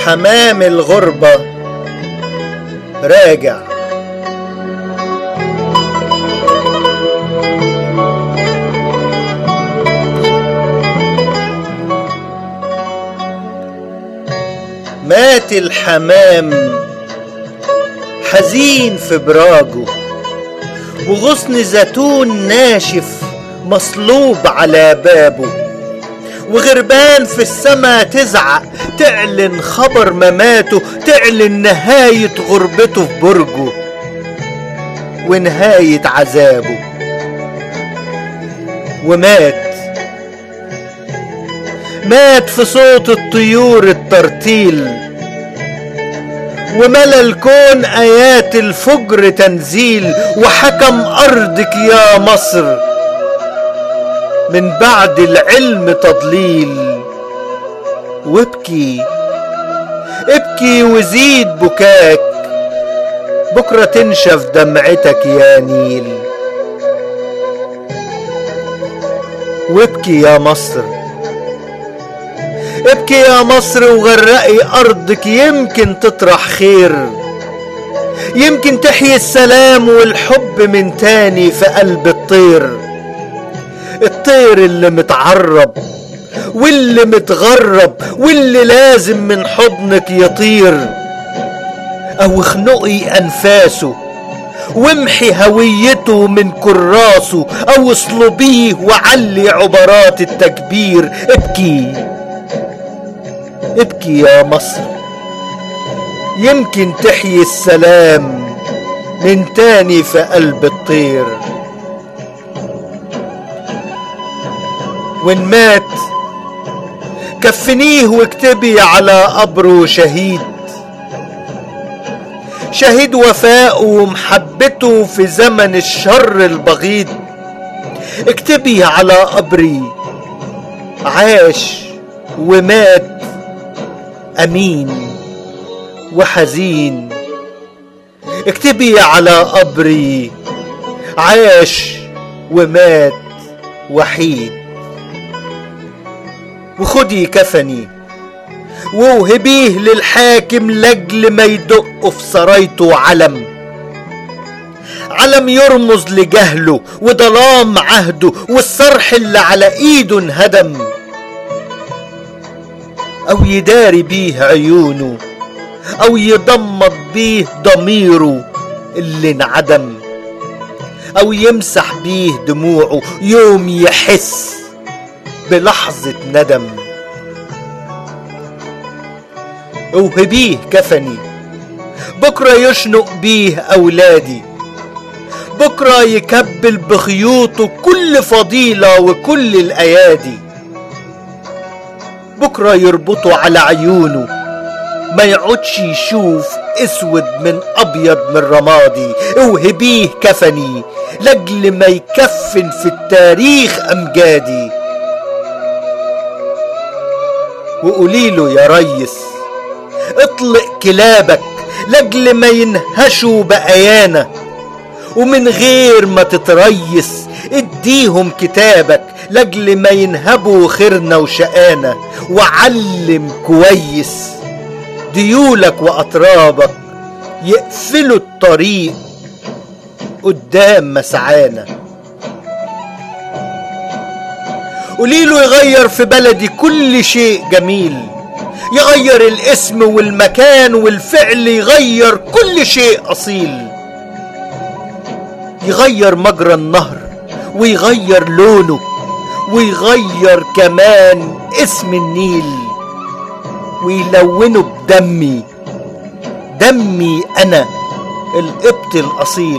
حمام الغربة راجع مات الحمام حزين في براجه وغصن زيتون ناشف مصلوب على بابه وغربان في السما تزعق تعلن خبر مماته تعلن نهاية غربته في برجه ونهاية عذابه ومات مات في صوت الطيور الترتيل وملا الكون ايات الفجر تنزيل وحكم ارضك يا مصر من بعد العلم تضليل وابكي ابكي وزيد بكاك بكرة تنشف دمعتك يا نيل وابكي يا مصر ابكي يا مصر وغرقي ارضك يمكن تطرح خير يمكن تحيي السلام والحب من تاني في قلب الطير الطير اللي متعرب واللي متغرب واللي لازم من حضنك يطير او اخنقي انفاسه وامحي هويته من كراسه او اصلبيه وعلي عبارات التكبير ابكي ابكي يا مصر يمكن تحيي السلام من تاني في قلب الطير وان مات كفنيه واكتبي على قبره شهيد شهيد وفاءه ومحبته في زمن الشر البغيض اكتبي على قبري عاش ومات امين وحزين اكتبي على قبري عاش ومات وحيد وخدي كفني ووهبيه للحاكم لاجل ما يدق في سرايته علم علم يرمز لجهله وظلام عهده والصرح اللي على ايده انهدم او يداري بيه عيونه او يضمد بيه ضميره اللي انعدم او يمسح بيه دموعه يوم يحس بلحظة ندم اوهبيه كفني بكرة يشنق بيه أولادي بكرة يكبل بخيوطه كل فضيلة وكل الأيادي بكرة يربطه على عيونه ما يقعدش يشوف اسود من ابيض من رمادي اوهبيه كفني لاجل ما يكفن في التاريخ امجادي وقولي له يا ريس اطلق كلابك لاجل ما ينهشوا بقيانا ومن غير ما تتريس اديهم كتابك لاجل ما ينهبوا خيرنا وشقانا وعلم كويس ديولك واطرابك يقفلوا الطريق قدام مسعانا قوليله يغير في بلدي كل شيء جميل يغير الاسم والمكان والفعل يغير كل شيء اصيل يغير مجرى النهر ويغير لونه ويغير كمان اسم النيل ويلونه بدمي دمي انا القبط الاصيل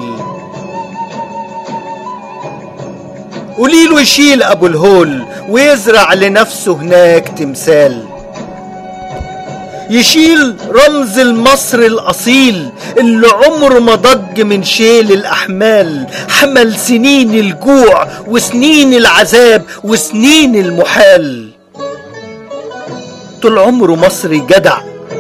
قوليله يشيل ابو الهول ويزرع لنفسه هناك تمثال يشيل رمز المصري الأصيل اللي عمره ما ضج من شيل الأحمال حمل سنين الجوع وسنين العذاب وسنين المحال طول عمره مصري جدع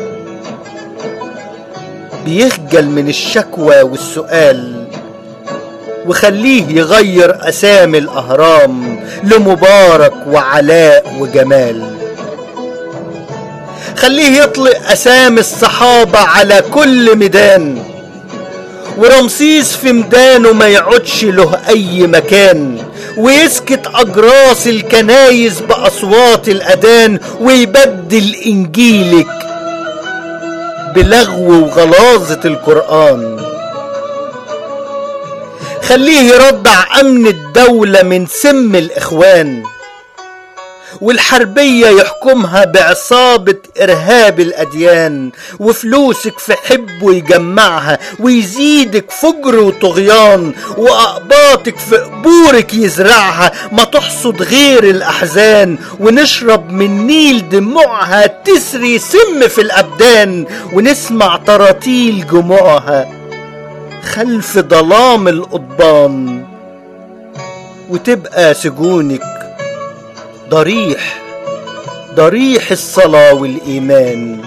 بيخجل من الشكوى والسؤال وخليه يغير أسامي الأهرام لمبارك وعلاء وجمال خليه يطلق أسامي الصحابة على كل ميدان ورمسيس في ميدانه ما يقعدش له أي مكان ويسكت أجراس الكنايس بأصوات الأذان ويبدل إنجيلك بلغو وغلاظة القرآن خليه يردع أمن الدولة من سم الإخوان والحربية يحكمها بعصابة إرهاب الأديان وفلوسك في حبه يجمعها ويزيدك فجر وطغيان وأقباطك في قبورك يزرعها ما تحصد غير الأحزان ونشرب من نيل دموعها تسري سم في الأبدان ونسمع تراتيل جموعها خلف ظلام القضبان وتبقى سجونك ضريح ضريح الصلاة والإيمان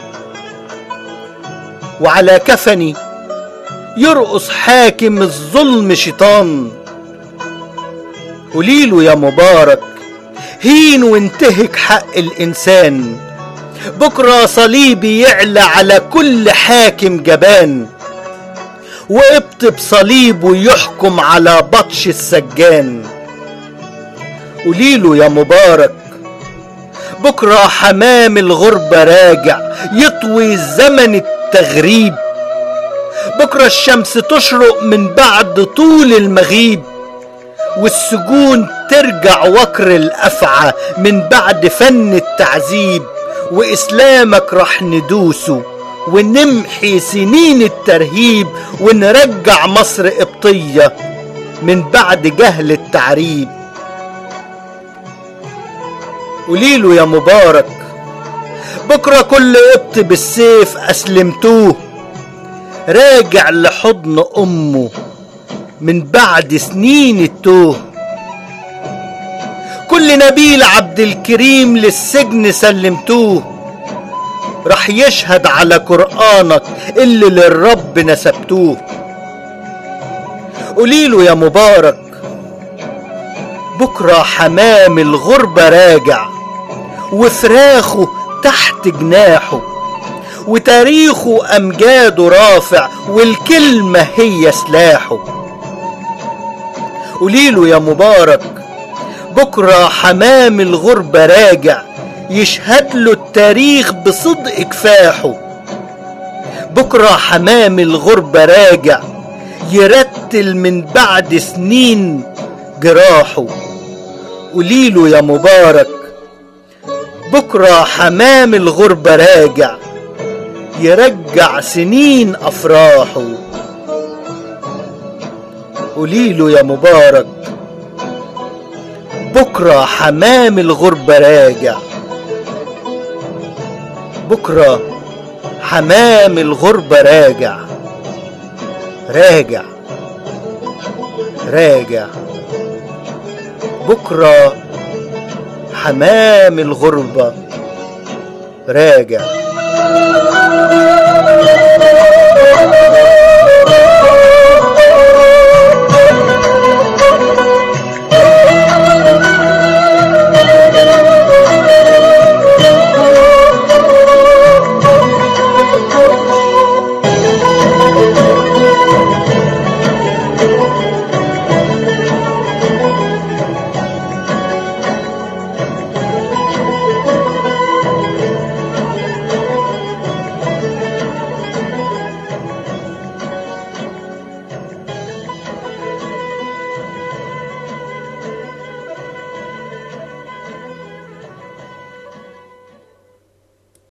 وعلى كفني يرقص حاكم الظلم شيطان قوليله يا مبارك هين وانتهك حق الإنسان بكرة صليبي يعلى على كل حاكم جبان وقبط بصليبه يحكم على بطش السجان قوليله يا مبارك بكرة حمام الغربة راجع يطوي زمن التغريب بكرة الشمس تشرق من بعد طول المغيب والسجون ترجع وكر الأفعى من بعد فن التعذيب وإسلامك رح ندوسه ونمحي سنين الترهيب ونرجع مصر قبطية من بعد جهل التعريب قوليله يا مبارك بكرة كل قبط بالسيف أسلمتوه راجع لحضن أمه من بعد سنين التوه كل نبيل عبد الكريم للسجن سلمتوه رح يشهد على قرآنك اللي للرب نسبتوه قوليله يا مبارك بكرة حمام الغربة راجع وفراخه تحت جناحه وتاريخه أمجاده رافع والكلمة هي سلاحه قوليله يا مبارك بكرة حمام الغربة راجع يشهد له التاريخ بصدق كفاحه بكرة حمام الغربة راجع يرتل من بعد سنين جراحه قوليله يا مبارك بكرة حمام الغربة راجع يرجع سنين أفراحه قوليله يا مبارك بكرة حمام الغربة راجع بكرة حمام الغربة راجع راجع راجع بكرة حمام الغربة راجع